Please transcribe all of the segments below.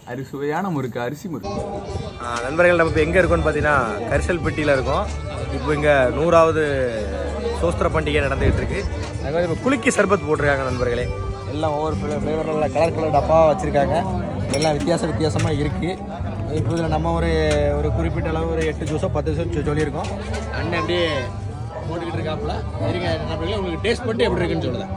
அரிசுவையான முறுக்கு அரிசி முறுக்கு ஆ, நண்பர்கள் நம்ம இப்போ எங்கே இருக்கோம்னு பார்த்தீங்கன்னா கரிசல்பட்டியில் இருக்கோம் இப்போ இங்கே நூறாவது சோஸ்திர பண்டிகை நடந்துகிட்டு இருக்கு அங்கே வந்து இப்போ குலுக்கி சர்பத் போட்டிருக்காங்க நண்பர்களே எல்லாம் ஒவ்வொரு ஃப்ளேவரில் கலர் கலர் டப்பாவாக வச்சுருக்காங்க எல்லாம் வித்தியாச வித்தியாசமாக இருக்குது இப்போ இதில் நம்ம ஒரு ஒரு குறிப்பிட்ட அளவு ஒரு எட்டு ஜூஸோ பத்து ஜூஸோ சொல்லியிருக்கோம் அண்ணன் அப்படியே போட்டுக்கிட்டு இருக்காப்புல இருங்க நண்பர்களே உங்களுக்கு டேஸ்ட் பண்ணிட்டு எப்படி இருக்குன்னு சொல்லுதேன்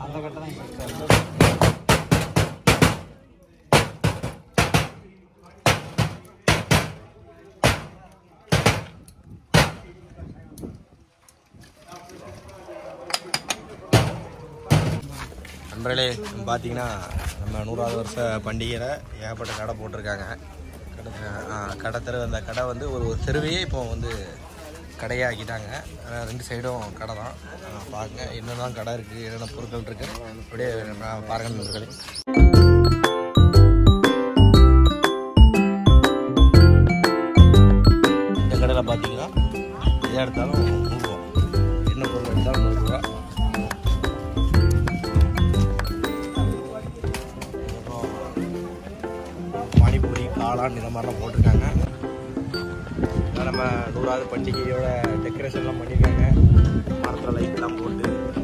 நண்பர்களே பார்த்தீங்கன்னா நம்ம நூறாவது வருஷ பண்டிகையில் ஏகப்பட்ட கடை போட்டிருக்காங்க கடை ஆ, கடை தெரு அந்த கடை வந்து ஒரு ஒரு தெருவையே இப்போ வந்து கடையாக ஆக்கிட்டாங்க ஆனா, ரெண்டு சைடும் கடை தான் ஆ, பாருங்க என்னெல்லாம் கடை இருக்குது என்னென்ன பொருட்கள் இருக்குது அப்படியே நான் பாருங்க நண்பர்களே இந்த கடையில் பார்த்தீங்கன்னா எதை எடுத்தாலும் நூறுரூவா என்ன பொருள் எடுத்தாலும் நூறுரூவா பானிபூரி காளான் இந்த மாதிரிலாம் போட்டிருக்காங்க இதான் நம்ம நூறாவது பண்டிகையோட டெக்கரேஷன்லாம் பண்ணியிருக்காங்க மரத்தில் லைட்லாம் போட்டு